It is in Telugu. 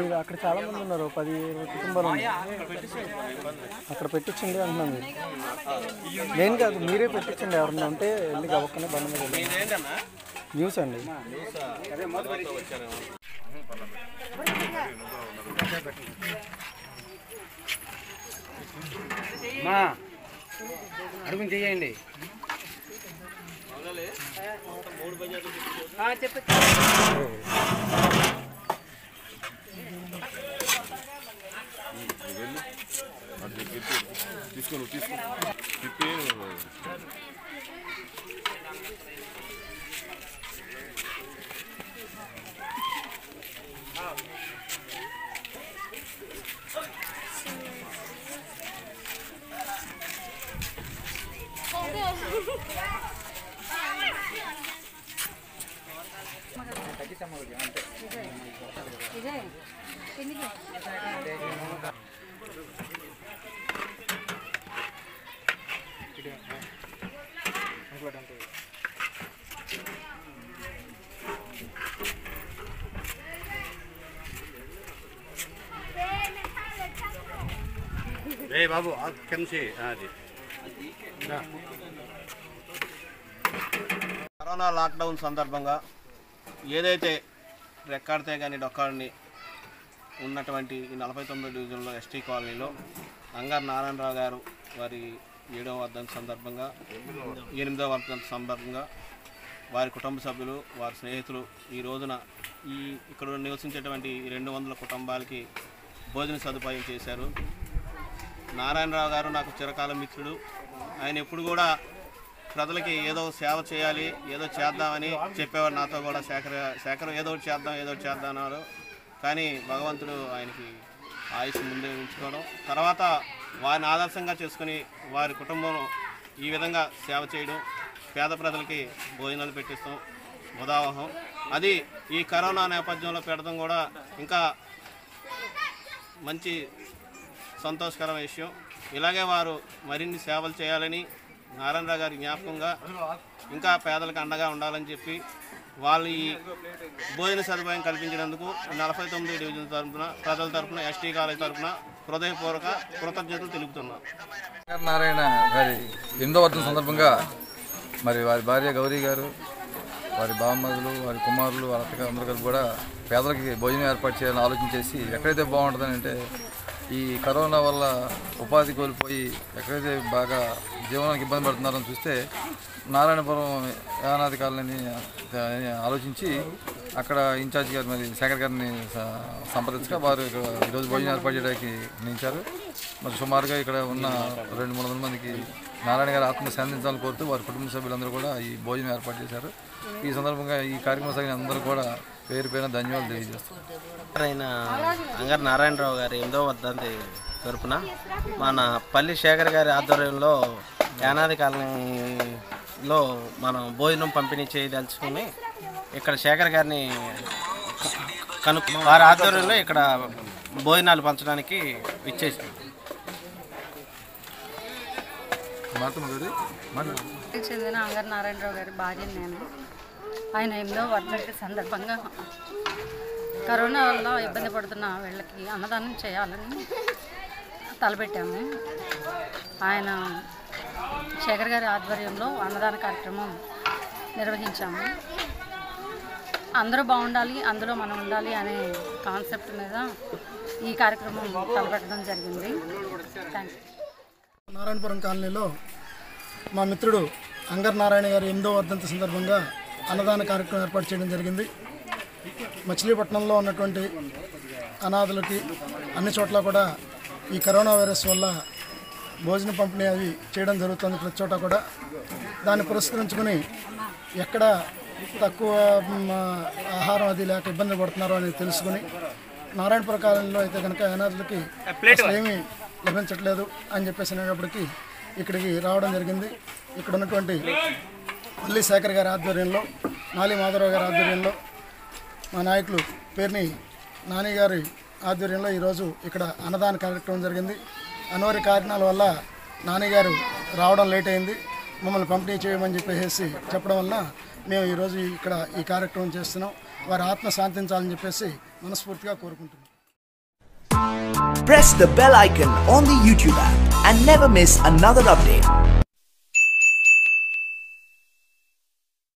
అక్కడ చాలా మంది ఉన్నారు పది ఇరవై కుటుంబాలు ఉన్నాయి అక్కడ పెట్టించండి అంటున్నాను మీరు. నేను కాదు మీరే పెట్టించండి ఎవరన్నా ఉంటే వెళ్ళి గవ్వకనే బండి మీద వెళ్ళండి. న్యూస్ అండి మా అడుగుని చేయండి తీసుకొని తీసుకొని తిప్పి ఏ బాబు కింద అది కరోనా లాక్డౌన్ సందర్భంగా ఏదైతే రెక్కాడితే కానీ డొక్కాడిని ఉన్నటువంటి ఈ నలభై తొమ్మిదో డివిజన్లో ఎస్టీ కాలనీలో అంగారు నారాయణరావు గారు వారి ఏడవ వర్ధంతి సందర్భంగా ఎనిమిదవ వర్ధంతి సందర్భంగా వారి కుటుంబ సభ్యులు వారి స్నేహితులు ఈ రోజున ఈ ఇక్కడ నివసించేటువంటి ఈ రెండు వందల కుటుంబాలకి భోజన సదుపాయం చేశారు నారాయణరావు గారు నాకు చిరకాల మిత్రుడు ఆయన ఎప్పుడు కూడా ప్రజలకి ఏదో సేవ చేయాలి ఏదో చేద్దామని చెప్పేవాడు నాతో కూడా శేఖర్ శేఖర్ ఏదో ఒకటి చేద్దాం ఏదో ఒకటి చేద్దాం అన్నారు కానీ భగవంతుడు ఆయనకి ఆయుష్ ముందే ఉంచుకోవడం తర్వాత వారిని ఆదర్శంగా చేసుకుని వారి కుటుంబం ఈ విధంగా సేవ చేయడం పేద ప్రజలకి భోజనాలు పెట్టిస్తాం ఉదాహరణ అది ఈ కరోనా నేపథ్యంలో పెడతాం కూడా ఇంకా మంచి సంతోషకరమైన విషయం ఇలాగే వారు మరిన్ని సేవలు చేయాలని నారాయణరావు గారి జ్ఞాపకంగా ఇంకా పేదలకు అండగా ఉండాలని చెప్పి వాళ్ళు ఈ భోజన సదుపాయం కల్పించినందుకు నలభై తొమ్మిది డివిజన్ తరఫున ప్రజల తరఫున ఎస్టీ కాలేజ్ తరఫున హృదయపూర్వక కృతజ్ఞతలు తెలుపుతున్నాం శంకర నారాయణ గారి ఎనిమిదో వర్ధం సందర్భంగా మరి వారి భార్య గౌరీ గారు వారి బామ్మదులు వారి కుమారులు వారి అత్తగారు అందరూ కలిపి కూడా పేదలకి భోజనం ఏర్పాటు చేయాలని ఆలోచన చేసి ఎక్కడైతే బాగుంటుందని అంటే ఈ కరోనా వల్ల ఉపాధి కోల్పోయి ఎక్కడైతే బాగా జీవనానికి ఇబ్బంది పడుతున్నారో చూస్తే నారాయణపురం యానాది కాలనీ ఆలోచించి అక్కడ ఇన్ఛార్జ్ గారు మరి శేఖర్ గారిని స- సంప్రదించగా వారు ఇక్కడ ఈరోజు భోజనం ఏర్పాటు చేయడానికి నిలిచారు మరి సుమారుగా ఇక్కడ ఉన్న రెండు మూడు వందల మందికి నారాయణ గారి ఆత్మ శాంతించాలని కోరుతూ వారి కుటుంబ సభ్యులందరూ కూడా ఈ భోజనం ఏర్పాటు చేశారు ఈ సందర్భంగా ఈ కార్యక్రమం సాగిన అందరూ కూడా పేరు పేరున ధన్యవాదాలు తెలియజేస్తున్నారు అయిన అంగారు నారాయణరావు గారి ఎనిమిదో వర్ధంతి తరపున మన పల్లి శేఖర్ గారి ఆధ్వర్యంలో యానాది కాలనీలో మనం భోజనం పంపిణీ చేయదలుచుకుని ఇక్కడ శేఖర్ గారిని కను వారి ఆధ్వర్యంలో ఇక్కడ భోజనాలు పంచడానికి ఇచ్చేసాం మాట్లాడమా గౌరీ? మాట్లాడు. చెందిన అంగర్ నారాయణరావు గారి భార్య నేను ఆయన ఎనిమిదో వర్ధంతి సందర్భంగా కరోనా వల్ల ఇబ్బంది పడుతున్న వీళ్ళకి అన్నదానం చేయాలని తలపెట్టాము ఆయన శేఖర్ గారి ఆధ్వర్యంలో అన్నదాన కార్యక్రమం నిర్వహించాము అందరూ బాగుండాలి అందులో మనం ఉండాలి అనే కాన్సెప్ట్ మీద ఈ కార్యక్రమం తలపెట్టడం జరిగింది థ్యాంక్ యూ నారాయణపురం కాలనీలో మా మిత్రుడు అంగర్ నారాయణ గారి ఎనిమిదో వర్ధంతి సందర్భంగా అన్నదాన కార్యక్రమం ఏర్పాటు చేయడం జరిగింది మచిలీపట్నంలో ఉన్నటువంటి అనాథులకి అన్ని చోట్ల కూడా ఈ కరోనా వైరస్ వల్ల భోజన పంపిణీ అవి చేయడం జరుగుతుంది ప్రతి చోట కూడా దాన్ని పురస్కరించుకుని ఎక్కడ తక్కువ మ్, ఆహారం అది లేక ఇబ్బంది పడుతున్నారో అని తెలుసుకుని నారాయణపురం కాలనీలో అయితే కనుక అనాథులకి అసలు ఏమీ లభించట్లేదు అని చెప్పేసి అనేటప్పటికి ఇక్కడికి రావడం జరిగింది ఇక్కడ ఉన్నటువంటి మల్లి శేఖర్ గారి ఆధ్వర్యంలో నాలి మాధవరావు గారి ఆధ్వర్యంలో మా నాయకులు పేరుని నాని గారి ఆధ్వర్యంలో ఈరోజు ఇక్కడ అన్నదాన కార్యక్రమం జరిగింది అనివార్య కారణాల వల్ల నాని గారు రావడం లేట్ అయింది మమ్మల్ని పంపిణీ చేయమని చెప్పేసి చెప్పడం వల్ల మేము ఈరోజు ఇక్కడ ఈ కార్యక్రమం చేస్తున్నాం వారి ఆత్మ శాంతించాలని చెప్పేసి మనస్ఫూర్తిగా కోరుకుంటున్నాం Press the bell icon on the YouTube app and never miss another update.